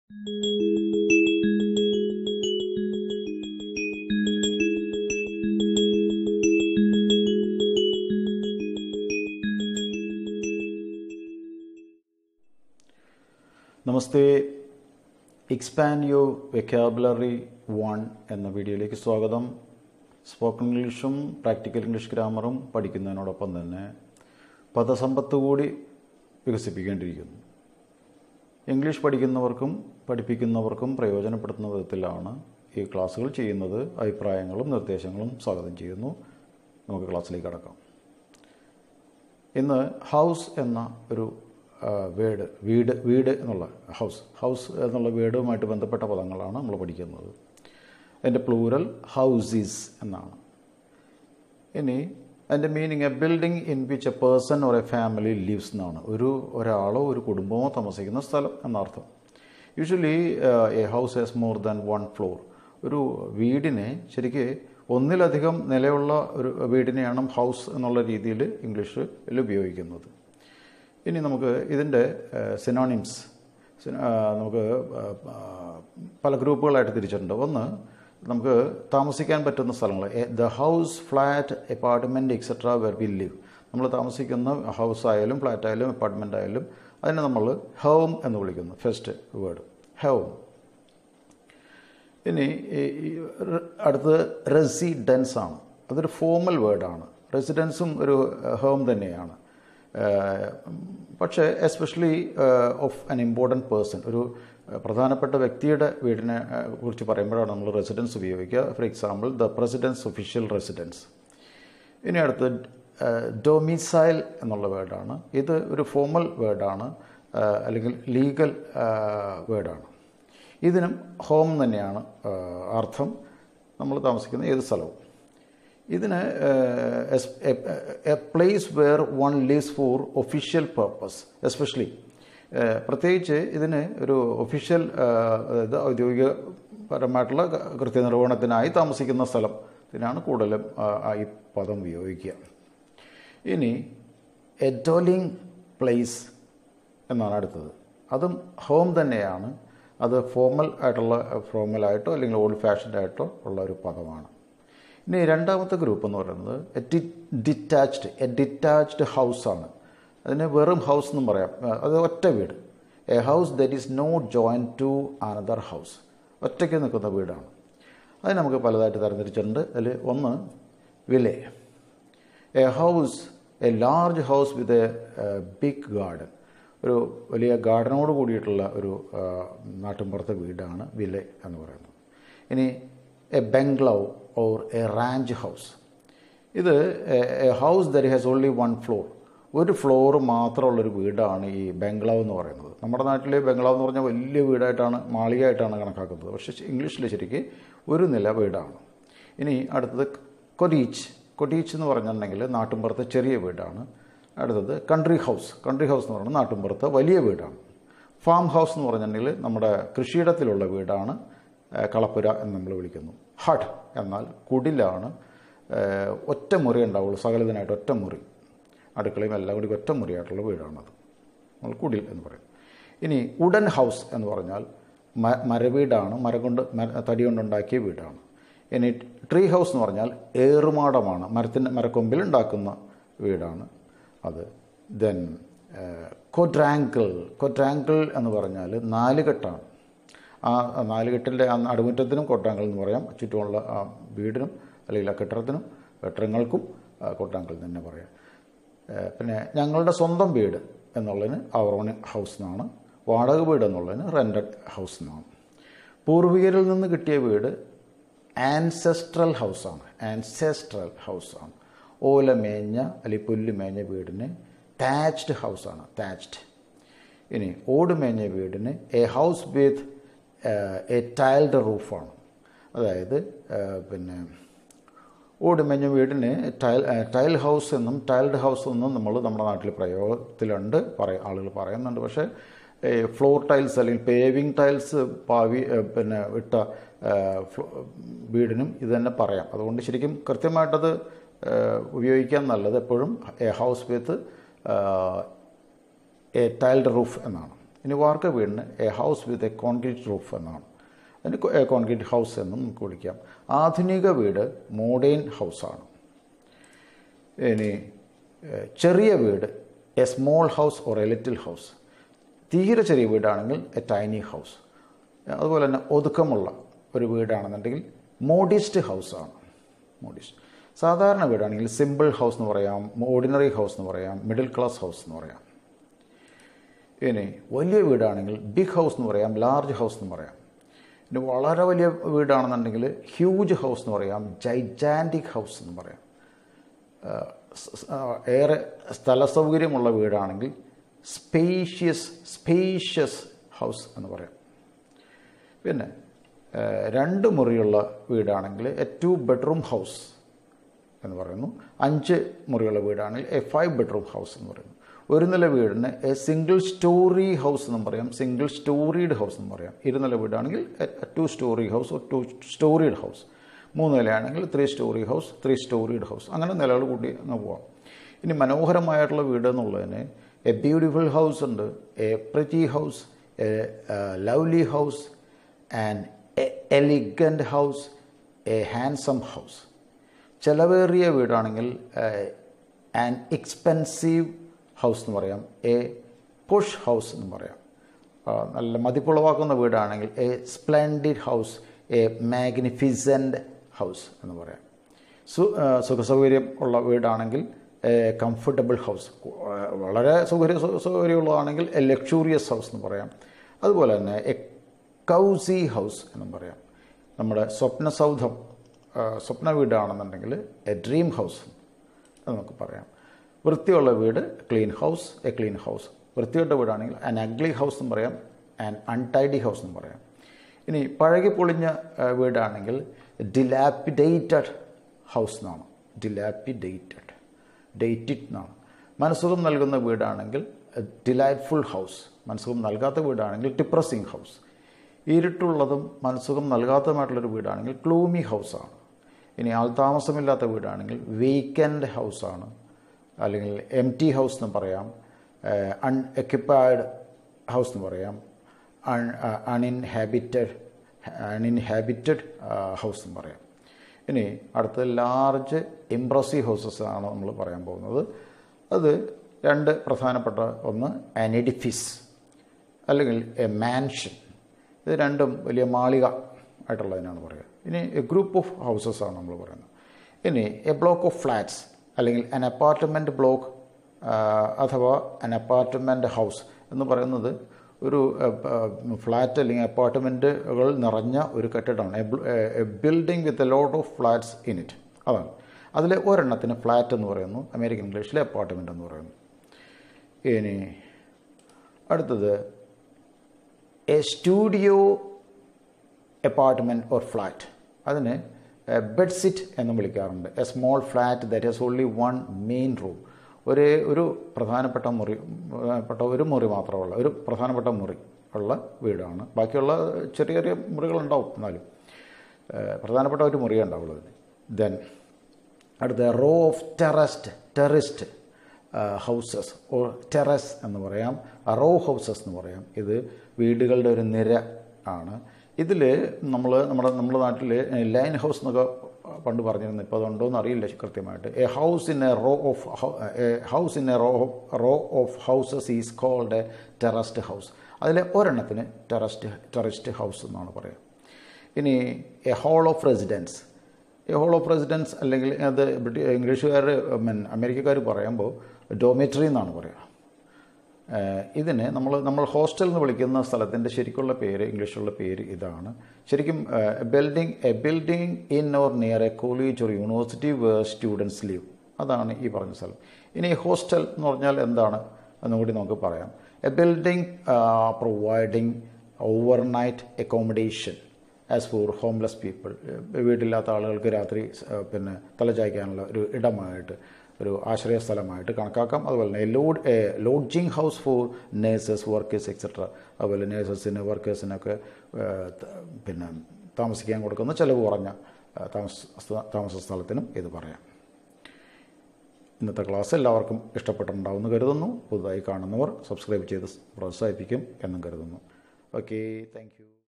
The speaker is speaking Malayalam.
namaste expand your vocabulary one എന്ന വീഡിയോയിലേക്ക് സ്വാഗതം സ്പോക്കൺ ഇംഗ്ലീഷും പ്രാക്ടിക്കൽ ഇംഗ്ലീഷ് ഗ്രാമറും പഠിക്കുന്നതിനോടൊപ്പം തന്നെ പദസമ്പത്ത് കൂടി വികസിപ്പിക്കേണ്ടിയിരിക്കുന്നു ഇംഗ്ലീഷ് പഠിക്കുന്നവർക്കും പഠിപ്പിക്കുന്നവർക്കും പ്രയോജനപ്പെടുത്തുന്ന വിധത്തിലാണ് ഈ ക്ലാസ്സുകൾ ചെയ്യുന്നത് അഭിപ്രായങ്ങളും നിർദ്ദേശങ്ങളും സ്വാഗതം ചെയ്യുന്നു നമുക്ക് ക്ലാസ്സിലേക്ക് കടക്കാം ഇന്ന് ഹൗസ് എന്ന ഒരു വേഡ് വീട് വീട് എന്നുള്ള ഹൗസ് ഹൗസ് എന്നുള്ള വേർഡുമായിട്ട് ബന്ധപ്പെട്ട പദങ്ങളാണ് നമ്മൾ പഠിക്കുന്നത് അതിൻ്റെ പ്ലൂരൽ ഹൗസീസ് എന്നാണ് ഇനി അതിൻ്റെ meaning a building in which a person or a family lives എന്നാണ് ഒരു ഒരാളോ ഒരു കുടുംബമോ താമസിക്കുന്ന സ്ഥലം എന്നർത്ഥം usually a house has more than one floor ഒരു വീടിനെ ശരിക്ക് ഒന്നിലധികം നിലയുള്ള ഒരു വീടിനെയാണ് ഹൗസ് എന്നുള്ള രീതിയിൽ ഇംഗ്ലീഷിൽ ഉപയോഗിക്കുന്നത് ഇനി നമുക്ക് ഇതിൻ്റെ സിനോണിംസ് നമുക്ക് പല ഗ്രൂപ്പുകളായിട്ട് തിരിച്ചിട്ടുണ്ട് ഒന്ന് നമുക്ക് താമസിക്കാൻ പറ്റുന്ന സ്ഥലങ്ങൾ the house flat apartment etcetera where we live നമ്മൾ താമസിക്കുന്ന ഹൗസ് ആയാലും ഫ്ലാറ്റ് ആയാലും അപ്പാർട്ട്മെൻ്റ് ആയാലും അതിനെ നമ്മൾ ഹോം എന്ന് വിളിക്കുന്നു ഫസ്റ്റ് വേർഡ് ഹോം ഇനി അടുത്തത് റെസിഡൻസ് ആണ് അതൊരു ഫോമൽ വേർഡാണ് റെസിഡൻസും ഒരു ഹോം തന്നെയാണ് പക്ഷേ especially of an important person ഒരു പ്രധാനപ്പെട്ട വ്യക്തിയുടെ വീടിനെ കുറിച്ച് പറയുമ്പോഴാണ് നമ്മൾ റെസിഡൻസ് ഉപയോഗിക്കുക for example the president's official residence ഇനി അടുത്ത് ഡൊമിസൈൽ എന്നുള്ള വേർഡാണ് ഇത് ഒരു ഫോമൽ വേർഡാണ് അല്ലെങ്കിൽ ലീഗൽ വേർഡാണ് ഇതിനും ഹോം തന്നെയാണ് അർത്ഥം നമ്മൾ താമസിക്കുന്ന ഏത് സ്ഥലവും ഇതിന് a place where one lives for official purpose especially പ്രത്യേകിച്ച് ഇതിന് ഒരു ഒഫീഷ്യൽ അതായത് ഔദ്യോഗികപരമായിട്ടുള്ള കൃത്യനിർവഹണത്തിനായി താമസിക്കുന്ന സ്ഥലം ഇതിനാണ് കൂടുതലും ഈ പദം ഉപയോഗിക്കുക ഇനി എഡോലിംഗ് പ്ലേസ് എന്നാണ് അടുത്തത് അതും ഹോം തന്നെയാണ് അത് ഫോമൽ ആയിട്ടുള്ള ഫോമലായിട്ടോ അല്ലെങ്കിൽ ഓൾഡ് ഫാഷൻഡ് ആയിട്ടോ ഉള്ള ഒരു പദമാണ് ഇനി രണ്ടാമത്തെ ഗ്രൂപ്പ് എന്ന് പറയുന്നത് എ ഡിറ്റാച്ച്ഡ് എ ഡിറ്റാച്ച്ഡ് ഹൗസാണ് അതിന് വെറും ഹൗസ് എന്നും പറയാം അത് ഒറ്റ വീട് a house that is not join to another house ഒറ്റയ്ക്ക് നിൽക്കുന്ന വീടാണ് അത് നമുക്ക് പലതായിട്ട് തരംതിരിച്ചിട്ടുണ്ട് അതിൽ ഒന്ന് villa a house a large house with a big garden ഒരു വലിയ ഗാർഡനോട് കൂടിയിട്ടുള്ള ഒരു നാട്ടിൻപുറത്തെ വീടാണ് വിലെ എന്ന് പറയുന്നത് ഇനി a bungalow or a ranch house ഇത് a house that has only one floor ഒരു ഫ്ലോർ മാത്രമുള്ളൊരു വീടാണ് ഈ ബംഗ്ലാവ് എന്ന് പറയുന്നത് നമ്മുടെ നാട്ടിൽ ബംഗ്ലാവ് എന്ന് പറഞ്ഞാൽ വലിയ വീടായിട്ടാണ് മാളികയായിട്ടാണ് കണക്കാക്കുന്നത് പക്ഷേ ഇംഗ്ലീഷിൽ ശരിക്ക് ഒരു നില വീടാണ് ഇനി അടുത്തത് കൊരീച്ച് കൊരീച്ച് എന്ന് പറഞ്ഞിട്ടുണ്ടെങ്കിൽ നാട്ടിൻപുറത്തെ ചെറിയ വീടാണ് അടുത്തത് കൺട്രി ഹൗസ് കൺട്രി ഹൗസ് എന്ന് പറയുന്നത് നാട്ടിൻപുറത്തെ വലിയ വീടാണ് ഫാം ഹൗസ് എന്ന് പറഞ്ഞിട്ടുണ്ടെങ്കിൽ നമ്മുടെ കൃഷിയിടത്തിലുള്ള വീടാണ് കളപ്പുര എന്ന് നമ്മൾ വിളിക്കുന്നു ഹഡ് എന്നാൽ കുടിലാണ് ഒറ്റ മുറി ഉണ്ടാവുള്ളൂ സകലതിനായിട്ട് ഒറ്റ മുറി അടുക്കളയും എല്ലാം കൂടി ഒറ്റ മുറിയായിട്ടുള്ള വീടാണത് നമ്മൾ കുടിൽ എന്ന് പറയും ഇനി ഉഡൻ ഹൗസ് എന്ന് പറഞ്ഞാൽ മരവീടാണ് മരം കൊണ്ട് തടി കൊണ്ടുണ്ടാക്കിയ വീടാണ് ഇനി ട്രീ ഹൗസ് എന്ന് പറഞ്ഞാൽ ഏറുമാടമാണ് മരത്തിൻ്റെ മരക്കൊമ്പിൽ ഉണ്ടാക്കുന്ന വീടാണ് അത് ദെൻ കൊഡ്രാങ്കിൾ കൊഡ്രാങ്കിൾ എന്ന് പറഞ്ഞാൽ നാലുകെട്ടാണ് ആ നാലുകെട്ടിൻ്റെ ആ നടുമുറ്റത്തിനും കൊട്ടാങ്കൽ എന്ന് പറയാം ചുറ്റുമുള്ള ആ വീടിനും അല്ലെങ്കിൽ ആ കെട്ടിടത്തിനും കെട്ടിടങ്ങൾക്കും കൊട്ടാങ്കൽ തന്നെ പറയാം പിന്നെ ഞങ്ങളുടെ സ്വന്തം വീട് എന്നുള്ളതിന് അവർ ഓൺ ഹൗസ് എന്നാണ് വാടക വീട് എന്നുള്ളതിന് റെൻറ്റഡ് ഹൗസ് എന്നാണ് പൂർവികരിൽ നിന്ന് കിട്ടിയ വീട് ആൻസെസ്ട്രൽ ഹൗസാണ് ആൻസെസ്ട്രൽ ഹൗസാണ് ഓല മേഞ്ഞ അല്ലെങ്കിൽ പുല്ല് മേഞ്ഞ വീടിന് താച്ച്ഡ് ഹൗസാണ് താച്ച്ഡ് ഇനി ഓട് മേഞ്ഞ വീടിന് a house with a tiled റൂഫാണ് അതായത് പിന്നെ ഓടുമെഞ്ഞ വീടിന് ടൈൽ ടൈൽ ഹൗസ് എന്നും ടൈൽഡ് ഹൗസ് എന്നും നമ്മൾ നമ്മുടെ നാട്ടിൽ പ്രയോഗത്തിലുണ്ട് പറയ ആളുകൾ പറയുന്നുണ്ട് പക്ഷേ ഫ്ലോർ ടൈൽസ് അല്ലെങ്കിൽ പേവിങ് ടൈൽസ് പാവി പിന്നെ ഇട്ട വീടിനും ഇത് തന്നെ പറയാം അതുകൊണ്ട് ശരിക്കും കൃത്യമായിട്ടത് ഉപയോഗിക്കാൻ നല്ലത് എപ്പോഴും a house with a tiled roof എന്നാണ് ഇനി വാർക്ക വീടിന് a house with a concrete roof എന്നാണ് അതിന് കോൺക്രീറ്റ് ഹൗസ് എന്നും നമുക്ക് വിളിക്കാം ആധുനിക വീട് മോഡേൺ ഹൗസാണ് ഇനി ഏഹ്, ചെറിയ വീട് a small house or a little house തീരെ ചെറിയ വീടാണെങ്കിൽ എ ടൈനി ഹൗസ് അതുപോലെ തന്നെ ഒതുക്കമുള്ള ഒരു വീടാണെന്നുണ്ടെങ്കിൽ മോഡിസ്റ്റ് ഹൗസാണ് മോഡിസ്റ്റ് സാധാരണ വീടാണെങ്കിൽ സിമ്പിൾ ഹൗസ് എന്ന് പറയാം ഓർഡിനറി ഹൗസ് എന്ന് പറയാം മിഡിൽ ക്ലാസ് ഹൗസ് എന്ന് പറയാം ഇനി വലിയ വീടാണെങ്കിൽ ബിഗ് ഹൗസ് എന്ന് പറയാം ലാർജ് ഹൗസ് എന്ന് പറയാം ഇനി വളരെ വലിയ വീടാണെന്നുണ്ടെങ്കിൽ ഹ്യൂജ് ഹൗസ് എന്ന് പറയാം ജൈജാൻറ്റിക് ഹൗസ് എന്ന് പറയാം സ് സ് ആ, ഏറെ സ്ഥല സൗകര്യമുള്ള വീടാണെങ്കിൽ സ്പേഷ്യസ് സ്പേഷ്യസ് ഹൗസ് എന്ന് പറയാം പിന്നെ ഏഹ്, രണ്ട് മുറിയുള്ള വീടാണെങ്കിൽ എ ടു ബെഡ്റൂം ഹൗസ് എന്ന് പറയുന്നു അഞ്ച് മുറിയുള്ള വീടാണെങ്കിൽ എ ഫൈവ് ബെഡ്റൂം ഹൗസ് എന്ന് പറയുന്നു ഒരു നില വീടിന് എ സിംഗിൾ സ്റ്റോറി ഹൗസ് എന്നും പറയാം സിംഗിൾ സ്റ്റോറീഡ് ഹൗസ് എന്നും പറയാം ഇരുനില വീടാണെങ്കിൽ two storey house or two storeyed house മൂന്ന് നിലയാണെങ്കിൽ three storey house three storeyed house അങ്ങനെ നിലകൾ കൂട്ടി അങ്ങ് പോവാം ഇനി മനോഹരമായിട്ടുള്ള വീട് എന്നുള്ളതിന് എ ബ്യൂട്ടിഫുൾ ഹൗസ് ഉണ്ട് a pretty house a lovely house and a elegant house a handsome house ചിലവേറിയ വീടാണെങ്കിൽ ആൻ എക്സ്പെൻസീവ് ഹൗസ് എന്ന് പറയാം എ പുഷ് ഹൗസ് എന്ന് പറയാം ആ, നല്ല മതിപ്പുളവാക്കുന്ന വീടാണെങ്കിൽ a splendid house a magnificent house എന്ന് പറയാം സു ആ, സുഖസൗകര്യം ഉള്ള വീടാണെങ്കിൽ എ കംഫർട്ടബിൾ ഹൗസ് വളരെ സൗകര്യ സൗ- സൗകര്യമുള്ളതാണെങ്കിൽ എ ലക്ഷൂറിയസ് ഹൗസ് എന്ന് പറയാം അതുപോലെ തന്നെ എ കൗസി ഹൗസ് എന്നും പറയാം നമ്മുടെ സ്വപ്നസൗധം ആ, സ്വപ്ന വീടാണെന്നുണ്ടെങ്കിൽ എ ഡ്രീം ഹൗസ് എന്ന് നമുക്ക് പറയാം വൃത്തിയുള്ള വീട് clean house a clean house വൃത്തിയുടെ വീടാണെങ്കിൽ ആൻ അഗ്ലി ഹൗസ് എന്നും പറയാം ആൻ അൺടൈഡി ഹൗസ് എന്നും പറയാം ഇനി പഴകി പൊളിഞ്ഞ ആ, വീടാണെങ്കിൽ ഡിലാപ്പിഡേറ്റഡ് ഹൗസ് എന്നാണ് ഡിലാപ്പിഡേറ്റഡ് ഡേറ്റഡ് എന്നാണ് മനസ്സുഖം നൽകുന്ന വീടാണെങ്കിൽ ഡിലൈറ്റ്ഫുൾ ഹൗസ് മനസ്സുഖം നൽകാത്ത വീടാണെങ്കിൽ ഡിപ്രസിങ് ഹൗസ് ഇരുട്ടുള്ളതും മനസ്സുഖം നൽകാത്തതുമായിട്ടുള്ളൊരു വീടാണെങ്കിൽ ക്ലൂമി ഹൗസാണ് ഇനി ആൾതാമസമില്ലാത്ത വീടാണെങ്കിൽ വീക്കെൻഡ് ഹൗസാണ് അല്ലെങ്കിൽ എം ടി ഹൗസ് എന്ന് പറയാം അൺ എക്യുപ്പൈഡ് ഹൗസ് എന്ന് പറയാം അൺ അൺഇൻഹാബിറ്റഡ് അൺഇൻഹാബിറ്റഡ് ഹൗസ് എന്ന് പറയാം ഇനി അടുത്ത ലാർജ് ഇംപ്രസീവ് ഹൗസസ് ആണ് നമ്മൾ പറയാൻ പോകുന്നത് അത് രണ്ട് പ്രധാനപ്പെട്ട ഒന്ന് ആൻ എഡിഫിസ് അല്ലെങ്കിൽ എ മാൻഷൻ ഇത് രണ്ടും വലിയ മാളിക ആയിട്ടുള്ളതിനാണ് പറയുക ഇനി എ ഗ്രൂപ്പ് ഓഫ് ഹൗസസ് ആണ് നമ്മൾ പറയുന്നത് ഇനി എ ബ്ലോക്ക് ഓഫ് ഫ്ലാറ്റ്സ് അല്ലെങ്കിൽ അൻ അപ്പാർട്ട്മെൻറ്റ് ബ്ലോക്ക് അഥവാ അൻ അപ്പാർട്ട്മെൻറ്റ് ഹൗസ് എന്ന് പറയുന്നത് ഒരു ഫ്ലാറ്റ് അല്ലെങ്കിൽ അപ്പാർട്ട്മെൻറ്റുകൾ നിറഞ്ഞ ഒരു കെട്ടിടമാണ് a building with a lot of flats in it അതാണ് അതിൽ ഒരെണ്ണത്തിന് ഫ്ലാറ്റ് എന്ന് പറയുന്നു അമേരിക്കൻ ഇംഗ്ലീഷിലെ അപ്പാർട്ട്മെൻറ്റ് എന്ന് പറയുന്നു ഇനി അടുത്തത് a studio apartment or flat അതിന് ബെഡ് സിറ്റ് എന്നും വിളിക്കാറുണ്ട് a small flat that has only one main room ഒരേ ഒരു പ്രധാനപ്പെട്ട മുറി പ്രധാനപ്പെട്ട ഒരു മുറി മാത്രമുള്ള ഒരു പ്രധാനപ്പെട്ട മുറി ഉള്ള വീടാണ് ബാക്കിയുള്ള ചെറിയ ചെറിയ മുറികളുണ്ടാവും എന്നാലും ഏഹ്, പ്രധാനപ്പെട്ട ഒരു മുറിയേ ഉണ്ടാവുള്ളൂ ഇതിന് ദെൻ അടുത്ത row of terraced terraced houses or terrace എന്ന് പറയാം റോ ഹൗസസ് എന്ന് പറയാം ഇത് വീടുകളുടെ ഒരു നിര ആണ് ഇതിൽ നമ്മൾ നമ്മുടെ നമ്മുടെ നാട്ടിൽ ലൈൻ ഹൗസ് എന്നൊക്കെ പണ്ട് പറഞ്ഞിരുന്നു ഇപ്പോൾ അതുണ്ടോ എന്ന് അറിയില്ല കൃത്യമായിട്ട് a house in a row of a house in a row row of houses is called a terraced house അതിലെ ഒരെണ്ണത്തിന് ടെറസ്റ്റ് ടെറസ്റ്റ് ഹൗസ് എന്നാണ് പറയുക ഇനി a hall of residence a hall of residence അല്ലെങ്കിൽ അത് ബ്രിട്ടീ ഇംഗ്ലീഷുകാർ മീൻ അമേരിക്കക്കാർ പറയുമ്പോൾ ഡോമിറ്ററി എന്നാണ് പറയുക ഏഹ് ഇതിന് നമ്മൾ നമ്മൾ ഹോസ്റ്റൽ എന്ന് വിളിക്കുന്ന സ്ഥലത്തിൻ്റെ ശരിക്കുള്ള പേര് ഇംഗ്ലീഷിലുള്ള പേര് ഇതാണ് ശരിക്കും building a building in or near a college or university where students live അതാണ് ഈ പറഞ്ഞ സ്ഥലം ഇനി ഹോസ്റ്റൽ എന്ന് പറഞ്ഞാൽ എന്താണ് എന്നുകൂടി നമുക്ക് പറയാം a building providing overnight accommodation as for homeless people വീട്ടില്ലാത്ത ആളുകൾക്ക് രാത്രി ഏഹ്, പിന്നെ തലചായ്ക്കാനുള്ള ഒരു ഇടമായിട്ട് ഒരു ആശ്രയ സ്ഥലമായിട്ട് കണക്കാക്കാം അതുപോലെ തന്നെ ലോഡ് lodging house for nurses workers etcetera അതുപോലെ നേഴ്സസിന് വർക്കേഴ്സിനൊക്കെ ഏഹ്, ത- പിന്നെ താമസിക്കാൻ കൊടുക്കുന്ന ചിലവ് കുറഞ്ഞ ഏഹ്, താമസ സ്ഥ- താമസ സ്ഥലത്തിനും ഇത് പറയാം ഇന്നത്തെ ക്ലാസ് എല്ലാവർക്കും ഇഷ്ടപ്പെട്ടിട്ടുണ്ടാവുമെന്ന് കരുതുന്നു പുതുതായി കാണുന്നവർ സബ്സ്ക്രൈബ് ചെയ്ത് പ്രോത്സാഹിപ്പിക്കും എന്നും കരുതുന്നു ഓക്കെ താങ്ക്